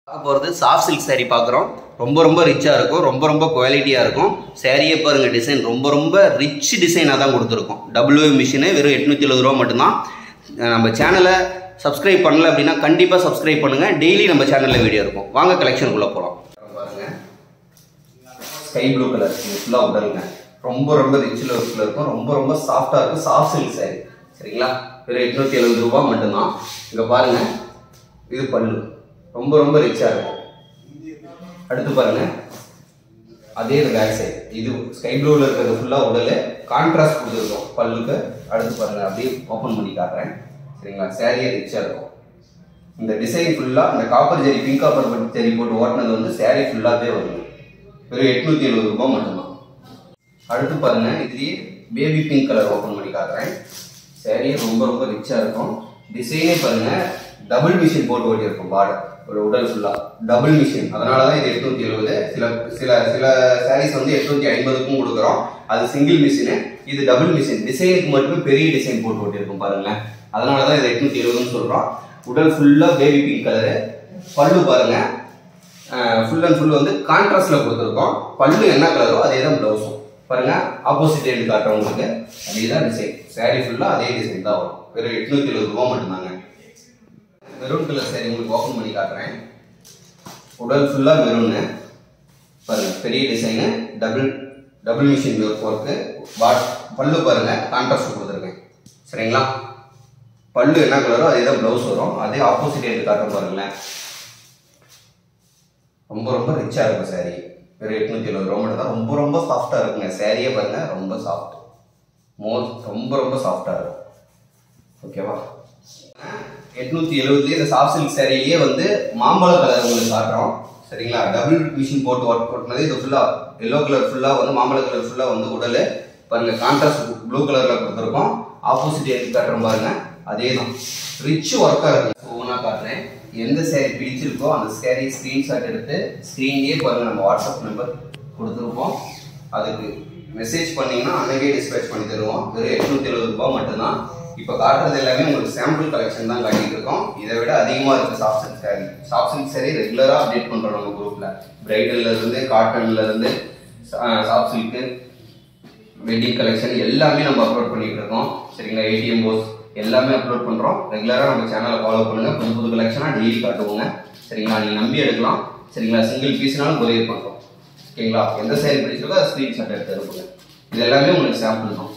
பார்க்க போகிறது soft silk saree பார்க்குறோம் ரொம்ப ரொம்ப ரிச்சாக இருக்கும் ரொம்ப ரொம்ப குவாலிட்டியாக இருக்கும் சாரியே பாருங்க டிசைன் ரொம்ப ரொம்ப ரிச் டிசைனாக தான் கொடுத்துருக்கோம் டபுள்யூ மிஷினு வெறும் எட்நூற்றி எழுபது ரூபா மட்டும்தான் அஹ் நம்ம சேனலை சப்ஸ்கிரைப் பண்ணல அப்படின்னா கண்டிப்பாக சப்ஸ்கிரைப் பண்ணுங்கள் டெய்லி நம்ம சேனலில் வீடியோ இருக்கும் வாங்க கலெக்ஷனுக்குள்ளே போகலாம் பாருங்க ஸ்கை ப்ளூ கலர் ஃபுல்லாக உடலுங்க ரொம்ப ரொம்ப ரிச் லெவல்ஸில் இருக்கும் ரொம்ப ரொம்ப சாஃப்டாக இருக்கும் சாஃப்ட் சில்க் saree சரிங்களா வெறும் எட்நூற்றி எழுபது ரூபா மட்டும்தான் இங்கே பாருங்க இது பல்லு ரொம்ப ரொம்ப ரிச்சாக இருக்கும் அடுத்து பாருங்க அதே இது பேக் சைடு இது ஸ்கை ப்ளூவில் இருக்கிறது ஃபுல்லாக உடல் கான்ட்ராஸ்ட் கொடுத்துருக்கோம் பல்லுக்கு அடுத்து பாருங்க அப்படியே ஓப்பன் பண்ணி காட்டுறேன் சரிங்களா சாரியே ரிச்சாக இருக்கும் இந்த டிசைன் ஃபுல்லாக இந்த copper zari pink copper zari போட்டு ஓட்டினது வந்து saree ஃபுல்லாகவே வருங்க வெறும் எட்நூற்றி எழுபது ரூபாய் மட்டும்தான் அடுத்து பாருங்க இதுலேயே பேபி பிங்க் கலர் ஓப்பன் பண்ணி காட்டுறேன் saree ரொம்ப ரொம்ப ரிச்சாக இருக்கும் டிசைனே பாருங்க டபுள் மிஷின் போட்டு ஓட்டியிருக்கும் பார்டர் ஒரு உடல் ஃபுல்லாக டபுள் மிஷின் அதனால தான் இது எட்நூற்றி எழுபது சில சில சில சாரீஸ் வந்து எட்நூற்றி ஐம்பதுக்கும் கொடுக்குறோம் அது சிங்கிள் மிஷினு இது டபுள் மிஷின் டிசைனுக்கு மட்டுமே பெரிய டிசைன் போட்டு ஓட்டியிருக்கும் பாருங்களேன் அதனால தான் இது எட்நூற்றி எழுபதுன்னு சொல்கிறோம் உடல் ஃபுல்லாக பேபி பிங்க் கலரு பல்லு பாருங்க ஃபுல் அண்ட் ஃபுல் வந்து கான்ட்ராஸ்ட்ல கொடுத்துருக்கோம் பல்லு என்ன கலரோ அதே தான் ப்ளவுஸும் பாருங்க ஆப்போசிட் எண்டு காட்டுறேன் உங்களுக்கு அதே தான் டிசைன் saree ஃபுல்லாக அதே டிசைன் தான் வரும் வெறும் எட்நூத்தி எழுபது ரூபா மட்டும்தாங்க மெரூன் கலர் saree உங்களுக்கு ஓப்பன் பண்ணி காட்டுறேன் உடல் ஃபுல்லாக மெரூனு பாருங்க பெரிய design double double machine work பாட் பல்லு பாருங்க கான்ட்ராஸ்ட் கொடுத்துருக்கேன் சரிங்களா பல்லு என்ன கலரோ அதே தான் ப்ளவுஸ் வரும் அதே ஆப்போசிட் எண்டு காட்டுறேன் பாருங்களேன் ரொம்ப ரொம்ப ரிச்சாக இருக்கும் saree வெறும் எட்நூத்தி எழுபது ரூபா மட்டும் தான் ரொம்ப ரொம்ப சாஃப்டாக இருக்குங்க சாரியே பாருங்க ரொம்ப சாஃப்ட் மோர் ரொம்ப ரொம்ப சாஃப்டாக இருக்கும் ஓகேவா எட்நூத்தி எழுபதுலேயே இந்த சாஃப்ட் சில்க் சாரிலேயே வந்து மாம்பழ கலர் உங்களுக்கு காட்டுறோம் சரிங்களா டபுள் மிஷின் போட்டு ஒர்க் போட்டுனது இது ஃபுல்லாக எல்லோ கலர் ஃபுல்லாக வந்து மாம்பழ கலர் ஃபுல்லாக வந்து உடல் பாருங்க கான்ட்ராஸ்ட் ப்ளூ கலரில் கொடுத்துருக்கோம் ஆப்போசிட் எடுத்து காட்டுறோம் பாருங்க அதே தான் ரிச் ஒர்க்காக இருக்கும் ஒவ்வொன்றா காட்டுறேன் எந்த சேரீ பிடிச்சிருக்கோ அந்த சேரீ ஸ்க்ரீன்ஷாட் எடுத்து ஸ்க்ரீன்லேயே பாருங்க நம்ம வாட்ஸ்அப் நம்பர் கொடுத்துருப்போம் அதுக்கு மெசேஜ் பண்ணீங்கன்னா அன்னைக்கே டிஸ்பேச் பண்ணி தருவோம் வெறும் எட்நூத்தி எழுபது ரூபாய் மட்டும்தான் இப்போ காட்டுறது எல்லாமே உங்களுக்கு சாம்பிள் கலெக்ஷன் தான் காட்டிட்டு இருக்கோம் இதை விட அதிகமாக இருக்கு soft silk sari soft silk sari ரெகுலராக அப்டேட் பண்ணுறோம் நம்ம குரூப்பில் பிரைடல்ல இருந்து காட்டன்ல இருந்து சாஃப்ட் சில்க்கு வெட்டிங் கலெக்ஷன் எல்லாமே நம்ம அப்லோட் பண்ணிட்டு இருக்கோம் சரிங்களா ஏடிஎம் போஸ் எல்லாமே அப்லோட் பண்றோம் ரெகுலரா நம்ம சேனலை ஃபாலோ பண்ணுங்க புது புது கலெக்ஷனா டெய்லி காட்டுவோங்க சரிங்களா நீங்க நம்பி எடுக்கலாம் சரிங்களா சிங்கிள் பீஸ்னாலும் கொரியர் பண்றோம் ஓகேங்களா எந்த சேரீ பிடிச்சிருக்கோ அதை ஸ்க்ரீன்ஷாட் எடுத்து அனுப்புங்க இது எல்லாமே உங்களுக்கு சாம்பிள் தான்